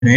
ಅಂದ್ರೆ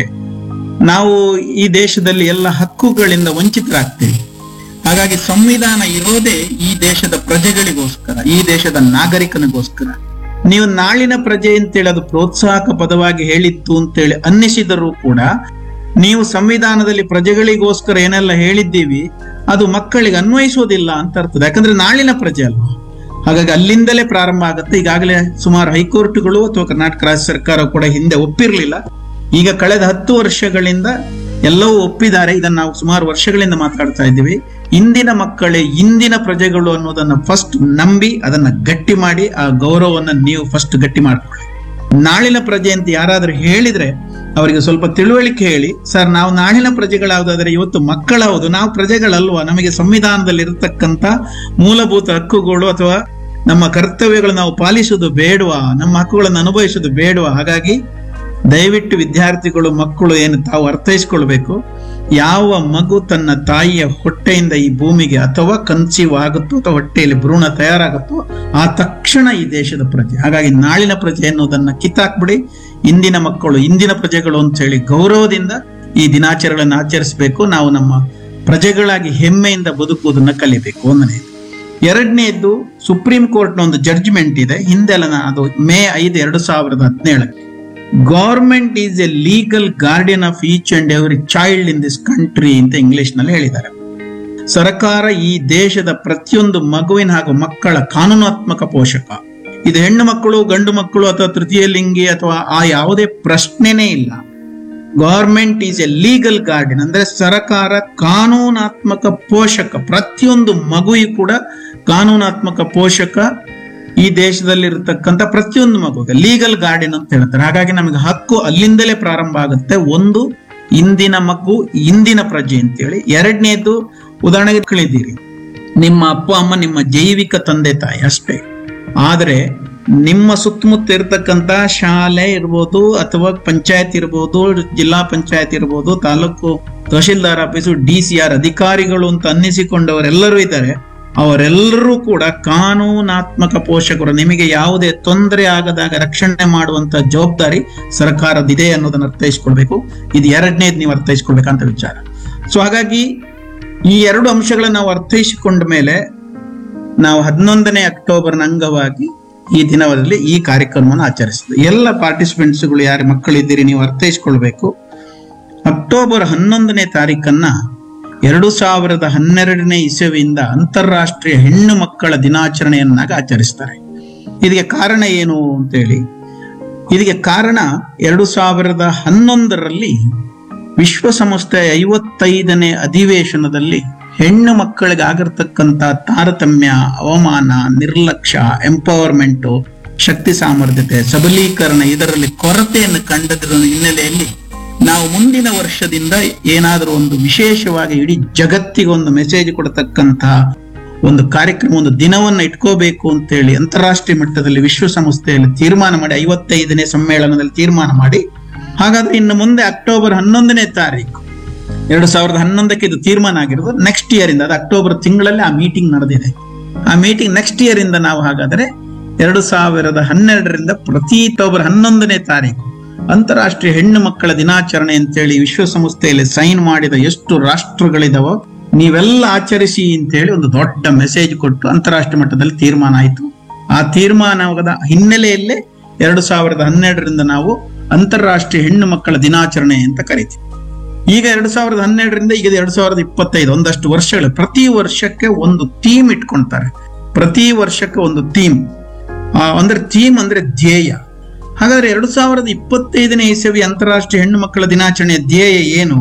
ನಾವು ಈ ದೇಶದಲ್ಲಿ ಎಲ್ಲ ಹಕ್ಕುಗಳಿಂದ ವಂಚಿತರಾಗ್ತೇವೆ ಹಾಗಾಗಿ ಸಂವಿಧಾನ ಇರೋದೇ ಈ ದೇಶದ ಪ್ರಜೆಗಳಿಗೋಸ್ಕರ ಈ ದೇಶದ ನಾಗರಿಕನಿಗೋಸ್ಕರ ನೀವು ನಾಳಿನ ಪ್ರಜೆ ಅಂತೇಳಿ ಅದು ಪ್ರೋತ್ಸಾಹಕ ಪದವಾಗಿ ಹೇಳಿತ್ತು ಅಂತೇಳಿ ಅನ್ನಿಸಿದರೂ ಕೂಡ ನೀವು ಸಂವಿಧಾನದಲ್ಲಿ ಪ್ರಜೆಗಳಿಗೋಸ್ಕರ ಏನೆಲ್ಲ ಹೇಳಿದ್ದೀವಿ ಅದು ಮಕ್ಕಳಿಗೆ ಅನ್ವಯಿಸೋದಿಲ್ಲ ಅಂತ ಅರ್ಥದ ಯಾಕಂದ್ರೆ ನಾಳಿನ ಪ್ರಜೆ ಅಲ್ವಾ ಹಾಗಾಗಿ ಅಲ್ಲಿಂದಲೇ ಪ್ರಾರಂಭ ಆಗುತ್ತೆ ಈಗಾಗಲೇ ಸುಮಾರು ಹೈಕೋರ್ಟ್ಗಳು ಅಥವಾ ಕರ್ನಾಟಕ ರಾಜ್ಯ ಸರ್ಕಾರ ಕೂಡ ಹಿಂದೆ ಒಪ್ಪಿರ್ಲಿಲ್ಲ ಈಗ ಕಳೆದ ಹತ್ತು ವರ್ಷಗಳಿಂದ ಎಲ್ಲವೂ ಒಪ್ಪಿದ್ದಾರೆ ಇದನ್ನ ನಾವು ಸುಮಾರು ವರ್ಷಗಳಿಂದ ಮಾತಾಡ್ತಾ ಇದ್ದೀವಿ ಇಂದಿನ ಮಕ್ಕಳೇ ಇಂದಿನ ಪ್ರಜೆಗಳು ಅನ್ನೋದನ್ನ ಫಸ್ಟ್ ನಂಬಿ ಅದನ್ನ ಗಟ್ಟಿ ಮಾಡಿ ಆ ಗೌರವವನ್ನ ನೀವು ಫಸ್ಟ್ ಗಟ್ಟಿ ಮಾಡ್ಕೊಳ್ಳಿ ನಾಳಿನ ಪ್ರಜೆ ಅಂತ ಯಾರಾದ್ರೂ ಹೇಳಿದ್ರೆ ಅವರಿಗೆ ಸ್ವಲ್ಪ ತಿಳುವಳಿಕೆ ಹೇಳಿ ಸರ್ ನಾವು ನಾಳಿನ ಪ್ರಜೆಗಳಾವುದಾದ್ರೆ ಇವತ್ತು ಮಕ್ಕಳಾವುದು ನಾವು ಪ್ರಜೆಗಳಲ್ವಾ ನಮಗೆ ಸಂವಿಧಾನದಲ್ಲಿ ಇರತಕ್ಕಂತ ಮೂಲಭೂತ ಹಕ್ಕುಗಳು ಅಥವಾ ನಮ್ಮ ಕರ್ತವ್ಯಗಳು ನಾವು ಪಾಲಿಸುವುದು ಬೇಡವಾ ನಮ್ಮ ಹಕ್ಕುಗಳನ್ನು ಅನುಭವಿಸುವುದು ಬೇಡವಾ ಹಾಗಾಗಿ ದಯವಿಟ್ಟು ವಿದ್ಯಾರ್ಥಿಗಳು ಮಕ್ಕಳು ಏನು ತಾವು ಅರ್ಥೈಸ್ಕೊಳ್ಬೇಕು ಯಾವ ಮಗು ತನ್ನ ತಾಯಿಯ ಹೊಟ್ಟೆಯಿಂದ ಈ ಭೂಮಿಗೆ ಅಥವಾ ಕನ್ಸೀವ್ ಆಗುತ್ತೋ ಅಥವಾ ಹೊಟ್ಟೆಯಲ್ಲಿ ಭ್ರೂಣ ತಯಾರಾಗುತ್ತೋ ಆ ತಕ್ಷಣ ಈ ದೇಶದ ಪ್ರಜೆ ಹಾಗಾಗಿ ನಾಳಿನ ಪ್ರಜೆ ಅನ್ನೋದನ್ನ ಕಿತ್ತಾಕ್ಬಿಡಿ ಇಂದಿನ ಮಕ್ಕಳು ಇಂದಿನ ಪ್ರಜೆಗಳು ಅಂತ ಹೇಳಿ ಗೌರವದಿಂದ ಈ ದಿನಾಚರಣೆಗಳನ್ನು ಆಚರಿಸಬೇಕು ನಾವು ನಮ್ಮ ಪ್ರಜೆಗಳಾಗಿ ಹೆಮ್ಮೆಯಿಂದ ಬದುಕುವುದನ್ನ ಕಲಿಬೇಕು ಒಂದನೇದು ಎರಡನೇದ್ದು ಸುಪ್ರೀಂ ಕೋರ್ಟ್ನ ಒಂದು ಜಡ್ಜ್ಮೆಂಟ್ ಇದೆ ಹಿಂದೆಲ್ಲ ನಾ- ಅದು ಮೇ ಐದು ಎರಡು ಸಾವಿರದ ಹದಿನೇಳಕ್ಕೆ government is a legal guardian of each and every child in this country ಅಂತ ಇಂಗ್ಲಿಷ್ ನಲ್ಲಿ ಹೇಳಿದ್ದಾರೆ ಸರ್ಕಾರ ಈ ದೇಶದ ಪ್ರತಿಯೊಂದು ಮಗುವಿನ ಹಾಗೂ ಮಕ್ಕಳ ಕಾನೂನಾತ್ಮಕ ಪೋಷಕ ಇದು ಹೆಣ್ಣು ಮಕ್ಕಳು ಗಂಡು ಮಕ್ಕಳು ಅಥವಾ ತೃತೀಯ ಲಿಂಗಿ ಅಥವಾ ಆ ಯಾವುದೇ ಪ್ರಶ್ನೆನೇ ಇಲ್ಲ government is a legal guardian ಅಂದ್ರೆ ಸರ್ಕಾರ ಕಾನೂನಾತ್ಮಕ ಪೋಷಕ ಪ್ರತಿಯೊಂದು ಮಗುವಿಗೂ ಕೂಡ ಕಾನೂನಾತ್ಮಕ ಪೋಷಕ ಈ ದೇಶದಲ್ಲಿರತಕ್ಕಂತ ಪ್ರತಿಯೊಂದು ಮಗುವಿಗೆ ಲೀಗಲ್ ಗಾರ್ಡಿಯನ್ ಅಂತ ಹೇಳ್ತಾರೆ ಹಾಗಾಗಿ ನಮಗೆ ಹಕ್ಕು ಅಲ್ಲಿಂದಲೇ ಪ್ರಾರಂಭ ಆಗುತ್ತೆ ಒಂದು ಇಂದಿನ ಮಗು ಇಂದಿನ ಪ್ರಜೆ ಅಂತೇಳಿ ಎರಡನೇದು ಉದಾಹರಣೆಗೆ ಕಳಿದ್ದೀರಿ ನಿಮ್ಮ ಅಪ್ಪ ಅಮ್ಮ ನಿಮ್ಮ ಜೈವಿಕ ತಂದೆ ತಾಯಿ ಅಷ್ಟೇ ಆದ್ರೆ ನಿಮ್ಮ ಸುತ್ತಮುತ್ತ ಇರತಕ್ಕಂತ ಶಾಲೆ ಇರ್ಬೋದು ಅಥವಾ ಪಂಚಾಯತ್ ಇರ್ಬೋದು ಜಿಲ್ಲಾ ಪಂಚಾಯತ್ ಇರ್ಬೋದು taluk tahsildar office D C R ಅಧಿಕಾರಿಗಳು ಅಂತ ಅನ್ನಿಸಿಕೊಂಡವರೆಲ್ಲರೂ ಇದ್ದಾರೆ ಅವರೆಲ್ಲರೂ ಕೂಡ ಕಾನೂನಾತ್ಮಕ ಪೋಷಕರು ನಿಮಗೆ ಯಾವುದೇ ತೊಂದರೆ ಆಗದಾಗ ರಕ್ಷಣೆ ಮಾಡುವಂತ ಜವಾಬ್ದಾರಿ ಸರ್ಕಾರದಿದೆ ಅನ್ನೋದನ್ನ ಅರ್ಥೈಸ್ಕೊಳ್ಬೇಕು ಇದು ಎರಡನೇದು ನೀವು ಅರ್ಥೈಸ್ಕೊಳ್ಬೇಕಂತ ವಿಚಾರ ಸೊ ಹಾಗಾಗಿ ಈ ಎರಡು ಅಂಶಗಳನ್ನ ನಾವು ಅರ್ಥೈಸಿಕೊಂಡ ಮೇಲೆ ನಾವು ಹನ್ನೊಂದನೇ ಅಕ್ಟೋಬರ್ನ ಅಂಗವಾಗಿ ಈ ದಿನದಲ್ಲಿ ಈ ಕಾರ್ಯಕ್ರಮವನ್ನು ಆಚರಿಸಿದ್ವಿ ಎಲ್ಲ ಪಾರ್ಟಿಸಿಪೆಂಟ್ಸ್ಗಳು ಯಾರು ಮಕ್ಕಳಿದ್ದೀರಿ ನೀವು ಅರ್ಥೈಸ್ಕೊಳ್ಬೇಕು ಅಕ್ಟೋಬರ್ ಹನ್ನೊಂದನೇ ತಾರೀಕನ್ನ ಎರಡು ಸಾವಿರದ ಹನ್ನೆರಡನೇ ಇಸವಿಯಿಂದ ಅಂತಾರಾಷ್ಟ್ರೀಯ ಹೆಣ್ಣು ಮಕ್ಕಳ ದಿನಾಚರಣೆಯನ್ನಾಗಿ ಆಚರಿಸ್ತಾರೆ ಇದಕ್ಕೆ ಕಾರಣ ಏನು ಅಂತೇಳಿ ಇದಕ್ಕೆ ಕಾರಣ ಎರಡು ಸಾವಿರದ ಹನ್ನೊಂದರಲ್ಲಿ ವಿಶ್ವಸಂಸ್ಥೆಯ ಐವತ್ತೈದನೇ ಅಧಿವೇಶನದಲ್ಲಿ ಹೆಣ್ಣು ಮಕ್ಕಳಿಗೆ ಆಗಿರ್ತಕ್ಕಂಥ ತಾರತಮ್ಯ ಅವಮಾನ ನಿರ್ಲಕ್ಷ್ಯ ಎಂಪವರ್ಮೆಂಟ್ ಶಕ್ತಿ ಸಾಮರ್ಥ್ಯತೆ ಸಬಲೀಕರಣ ಇದರಲ್ಲಿ ಕೊರತೆಯನ್ನು ಕಂಡದ್ರ ಹಿನ್ನೆಲೆಯಲ್ಲಿ ನಾವು ಮುಂದಿನ ವರ್ಷದಿಂದ ಏನಾದರೂ ಒಂದು ವಿಶೇಷವಾಗಿ ಇಡೀ ಜಗತ್ತಿಗೆ ಒಂದು ಮೆಸೇಜ್ ಕೊಡತಕ್ಕಂತಹ ಒಂದು ಕಾರ್ಯಕ್ರಮ ಒಂದು ದಿನವನ್ನ ಇಟ್ಕೋಬೇಕು ಅಂತೇಳಿ ಅಂತಾರಾಷ್ಟ್ರೀಯ ಮಟ್ಟದಲ್ಲಿ ವಿಶ್ವಸಂಸ್ಥೆಯಲ್ಲಿ ತೀರ್ಮಾನ ಮಾಡಿ ಐವತ್ತೈದನೇ ಸಮ್ಮೇಳನದಲ್ಲಿ ತೀರ್ಮಾನ ಮಾಡಿ ಹಾಗಾದ್ರೆ ಇನ್ನು ಮುಂದೆ ಅಕ್ಟೋಬರ್ ಹನ್ನೊಂದನೇ ತಾರೀಕು ಎರಡು ಸಾವಿರದ ಹನ್ನೊಂದಕ್ಕೆ ಇದು ತೀರ್ಮಾನ ಆಗಿರೋದು ನೆಕ್ಸ್ಟ್ ಇಯರ್ ಇಂದ ಅದು ಅಕ್ಟೋಬರ್ ತಿಂಗಳಲ್ಲಿ ಆ ಮೀಟಿಂಗ್ ನಡೆದಿದೆ ಆ ಮೀಟಿಂಗ್ ನೆಕ್ಸ್ಟ್ ಇಯರ್ ಇಂದ ನಾವು ಹಾಗಾದ್ರೆ ಎರಡು ಸಾವಿರದ ಹನ್ನೆರಡರಿಂದ ಪ್ರತಿ ಅಕ್ಟೋಬರ್ ಹನ್ನೊಂದನೇ ತಾರೀಕು ಅಂತಾರಾಷ್ಟ್ರೀಯ ಹೆಣ್ಣು ಮಕ್ಕಳ ದಿನಾಚರಣೆ ಅಂತೇಳಿ ವಿಶ್ವಸಂಸ್ಥೆಯಲ್ಲಿ ಸೈನ್ ಮಾಡಿದ ಎಷ್ಟು ರಾಷ್ಟ್ರಗಳಿದಾವೋ ನೀವೆಲ್ಲ ಆಚರಿಸಿ ಅಂತೇಳಿ ಒಂದು ದೊಡ್ಡ ಮೆಸೇಜ್ ಕೊಟ್ಟು ಅಂತಾರಾಷ್ಟ್ರೀಯ ಮಟ್ಟದಲ್ಲಿ ತೀರ್ಮಾನ ಆಯಿತು ಆ ತೀರ್ಮಾನದ ಹಿನ್ನೆಲೆಯಲ್ಲೇ ಎರಡು ಸಾವಿರದ ಹನ್ನೆರಡರಿಂದ ನಾವು ಅಂತಾರಾಷ್ಟ್ರೀಯ ಹೆಣ್ಣು ಮಕ್ಕಳ ದಿನಾಚರಣೆ ಅಂತ ಕರಿತೀವಿ ಈಗ ಎರಡ್ ಸಾವಿರದ ಹನ್ನೆರಡರಿಂದ ಈಗ ಎರಡ್ ಸಾವಿರದ ಇಪ್ಪತ್ತೈದು ಒಂದಷ್ಟು ವರ್ಷಗಳು ಪ್ರತಿ ವರ್ಷಕ್ಕೆ ಒಂದು ಥೀಮ್ ಇಟ್ಕೊಂತಾರೆ ಪ್ರತಿ ವರ್ಷಕ್ಕೆ ಒಂದು ಥೀಮ್ ಅಂದ್ರೆ ಥೀಮ್ ಅಂದ್ರೆ ಧ್ಯೇಯ ಹಾಗಾದ್ರೆ ಎರಡ್ ಸಾವಿರದ ಇಪ್ಪತ್ತೈದನೇ ಇಸವಿ ಅಂತಾರಾಷ್ಟ್ರೀಯ ಹೆಣ್ಣು ಮಕ್ಕಳ ದಿನಾಚರಣೆಯ ಧ್ಯೇಯ ಏನು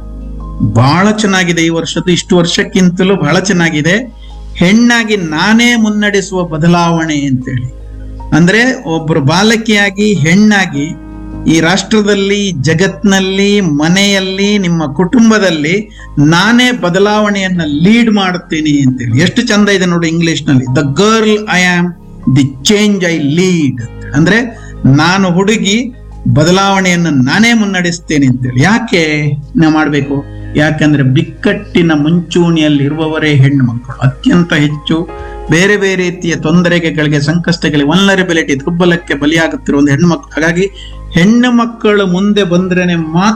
ಬಹಳ ಚೆನ್ನಾಗಿದೆ ಈ ವರ್ಷದ್ದು ಇಷ್ಟು ವರ್ಷಕ್ಕಿಂತಲೂ ಬಹಳ ಚೆನ್ನಾಗಿದೆ ಹೆಣ್ಣಾಗಿ ನಾನೇ ಮುನ್ನಡೆಸುವ ಬದಲಾವಣೆ ಅಂತೇಳಿ ಅಂದ್ರೆ ಒಬ್ಬರು ಬಾಲಕಿಯಾಗಿ ಹೆಣ್ಣಾಗಿ ಈ ರಾಷ್ಟ್ರದಲ್ಲಿ ಜಗತ್ನಲ್ಲಿ ಮನೆಯಲ್ಲಿ ನಿಮ್ಮ ಕುಟುಂಬದಲ್ಲಿ ನಾನೇ ಬದಲಾವಣೆಯನ್ನ ಲೀಡ್ ಮಾಡುತ್ತೀನಿ ಅಂತೇಳಿ ಎಷ್ಟು ಚಂದ ಇದೆ ನೋಡಿ ಇಂಗ್ಲಿಷ್ ನಲ್ಲಿ the girl I am the change I lead ಅಂದ್ರೆ ನಾನು ಹುಡುಗಿ ಬದಲಾವಣೆಯನ್ನು ನಾನೇ ಮುನ್ನಡೆಸ್ತೇನೆ ಅಂತೇಳಿ ಯಾಕೆ ನಾವು ಮಾಡಬೇಕು ಯಾಕಂದ್ರೆ ಬಿಕ್ಕಟ್ಟಿನ ಮುಂಚೂಣಿಯಲ್ಲಿ ಇರುವವರೇ ಹೆಣ್ಣು ಮಕ್ಕಳು ಅತ್ಯಂತ ಹೆಚ್ಚು ಬೇರೆ ಬೇರೆ ರೀತಿಯ ತೊಂದರೆಗಳಿಗೆ ಸಂಕಷ್ಟಗಳಿಗೆ ವಲ್ನರಬಿಲಿಟಿ ದುರ್ಬಲಕ್ಕೆ ಬಲಿಯಾಗುತ್ತಿರುವ ಒಂದು ಹೆಣ್ಣು ಮಕ್ಕಳು ಹಾಗಾಗಿ ಹೆಣ್ಣು ಮಕ್ಕಳು ಮುಂದೆ ಬಂದ್ರೇನೆ ಮಾತ್ರ